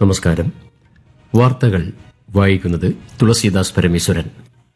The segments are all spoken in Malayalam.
നമസ്കാരം വാർത്തകൾ വായിക്കുന്നത് തുളസീദാസ് പരമേശ്വരൻ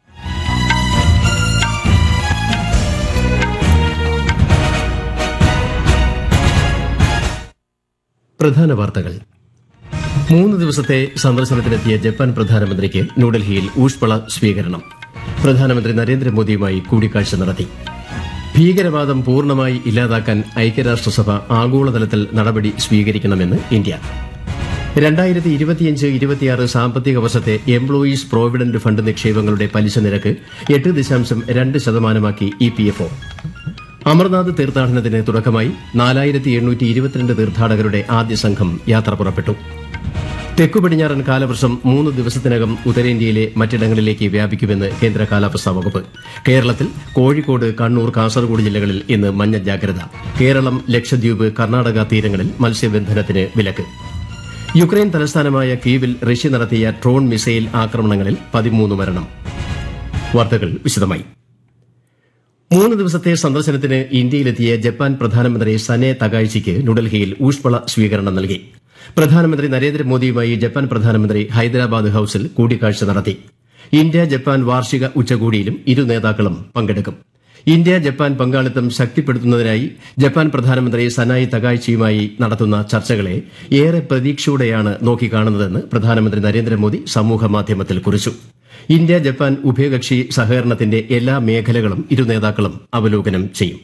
പ്രധാന വാർത്തകൾ മൂന്ന് ദിവസത്തെ സന്ദർശനത്തിനെത്തിയ ജപ്പാൻ പ്രധാനമന്ത്രിക്ക് ന്യൂഡൽഹിയിൽ ഊഷ്മള സ്വീകരണം പ്രധാനമന്ത്രി നരേന്ദ്രമോദിയുമായി കൂടിക്കാഴ്ച നടത്തി ഭീകരവാദം പൂർണ്ണമായി ഇല്ലാതാക്കാൻ ഐക്യരാഷ്ട്രസഭ ആഗോളതലത്തിൽ നടപടി സ്വീകരിക്കണമെന്ന് ഇന്ത്യ രണ്ടായിരത്തി ഇരുപത്തിയഞ്ച് ഇരുപത്തിയാറ് സാമ്പത്തിക വർഷത്തെ എംപ്ലോയീസ് പ്രോവിഡന്റ് ഫണ്ട് നിക്ഷേപങ്ങളുടെ പലിശ നിരക്ക് എട്ട് ദശാംശം രണ്ട് ശതമാനമാക്കി E P F O Amarnath തീർത്ഥാടനത്തിന് തുടക്കമായി നാലായിരത്തി എണ്ണൂറ്റി ഇരുപത്തിരണ്ട് തീർത്ഥാടകരുടെ ആദ്യ സംഘം യാത്ര പുറപ്പെട്ടു തെക്കു പടിഞ്ഞാറൻ കാലവർഷം മൂന്ന് ദിവസത്തിനകം ഉത്തരേന്ത്യയിലെ മറ്റിടങ്ങളിലേക്ക് വ്യാപിക്കുമെന്ന് കേന്ദ്ര കാലാവസ്ഥാ വകുപ്പ് കേരളത്തിൽ കോഴിക്കോട് കണ്ണൂർ കാസർഗോഡ് ജില്ലകളിൽ ഇന്ന് മഞ്ഞ ജാഗ്രത കേരളം ലക്ഷദ്വീപ് കർണാടക തീരങ്ങളിൽ മത്സ്യബന്ധനത്തിന് വിലക്ക് യുക്രൈൻ തലസ്ഥാനമായ കീവിൽ റഷ്യ നടത്തിയ ഡ്രോൺ മിസൈൽ ആക്രമണങ്ങളിൽ പതിമൂന്ന് മരണം വാർത്തകൾ വിശദമായി മൂന്ന് ദിവസത്തെ സന്ദർശനത്തിന് ഇന്ത്യയിലെത്തിയ ജപ്പാൻ പ്രധാനമന്ത്രി സനെ തകാഴ്ചയ്ക്ക് ന്യൂഡൽഹിയിൽ ഊഷ്മള സ്വീകരണം നൽകി പ്രധാനമന്ത്രി നരേന്ദ്രമോദിയുമായി ജപ്പാൻ പ്രധാനമന്ത്രി ഹൈദരാബാദ് ഹൌസിൽ കൂടിക്കാഴ്ച നടത്തി ഇന്ത്യ ജപ്പാൻ വാർഷിക ഉച്ചകോടിയിലും ഇരു നേതാക്കളും പങ്കെടുക്കും ഇന്ത്യ ജപ്പാൻ പങ്കാളിത്തം ശക്തിപ്പെടുത്തുന്നതിനായി ജപ്പാൻ പ്രധാനമന്ത്രി സനായി തകാഴ്ചയുമായി നടത്തുന്ന ചർച്ചകളെ ഏറെ പ്രതീക്ഷയോടെയാണ് നോക്കിക്കാണുന്നതെന്ന് പ്രധാനമന്ത്രി നരേന്ദ്രമോദി സമൂഹമാധ്യമത്തിൽ കുറിച്ചു ഇന്ത്യ ജപ്പാൻ ഉഭയകക്ഷി സഹകരണത്തിന്റെ എല്ലാ മേഖലകളും ഇരു നേതാക്കളും അവലോകനം ചെയ്യും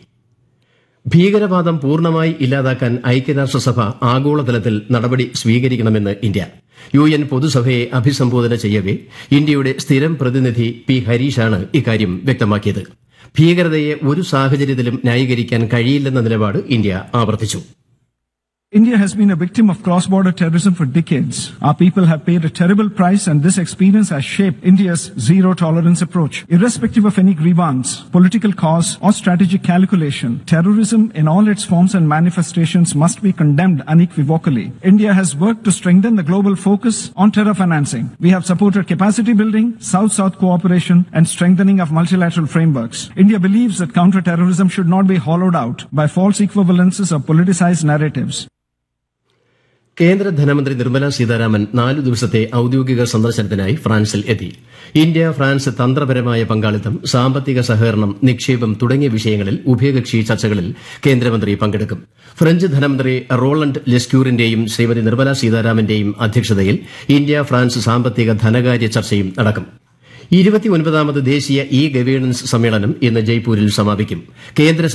ഭീകരവാദം പൂർണ്ണമായി ഇല്ലാതാക്കാൻ ഐക്യരാഷ്ട്രസഭ ആഗോളതലത്തിൽ നടപടി സ്വീകരിക്കണമെന്ന് ഇന്ത്യ യു എൻ പൊതുസഭയെ അഭിസംബോധന ചെയ്യവെ ഇന്ത്യയുടെ സ്ഥിരം പ്രതിനിധി പി ഹരീഷാണ് ഇക്കാര്യം വ്യക്തമാക്കിയത് ഭീകരതയെ ഒരു സാഹചര്യത്തിലും ന്യായീകരിക്കാൻ കഴിയില്ലെന്ന നിലപാട് ഇന്ത്യ ആവർത്തിച്ചു India has been a victim of cross-border terrorism for decades. Our people have paid a terrible price and this experience has shaped India's zero-tolerance approach. Irrespective of any grievance, political cause or strategic calculation, terrorism in all its forms and manifestations must be condemned unequivocally. India has worked to strengthen the global focus on terror financing. We have supported capacity building, South-South cooperation and strengthening of multilateral frameworks. India believes that counter-terrorism should not be hollowed out by false equivalences or politicized narratives. കേന്ദ്ര ധനമന്ത്രി നിർമ്മല സീതാരാമൻ നാലു ദിവസത്തെ ഔദ്യോഗിക സന്ദർശനത്തിനായി ഫ്രാൻസിൽ എത്തി ഇന്ത്യ ഫ്രാൻസ് തന്ത്രപരമായ പങ്കാളിത്തം സാമ്പത്തിക സഹകരണം നിക്ഷേപം തുടങ്ങിയ വിഷയങ്ങളിൽ ഉഭയകക്ഷി ചർച്ചകളിൽ കേന്ദ്രമന്ത്രി പങ്കെടുക്കും ഫ്രഞ്ച് ധനമന്ത്രി റോളണ്ട് ലെസ്ക്യൂറിന്റെയും ശ്രീമതി നിർമ്മല സീതാരാമന്റെയും അധ്യക്ഷതയിൽ ഇന്ത്യ ഫ്രാൻസ് സാമ്പത്തിക ധനകാര്യ ചർച്ചയും നടക്കും ഇരുപത്തിയൊൻപതാമത് ദേശീയ ഇ ഗവേണൻസ് സമ്മേളനം ഇന്ന് ജയ്പൂരിൽ സമാപിക്കും കേന്ദ്ര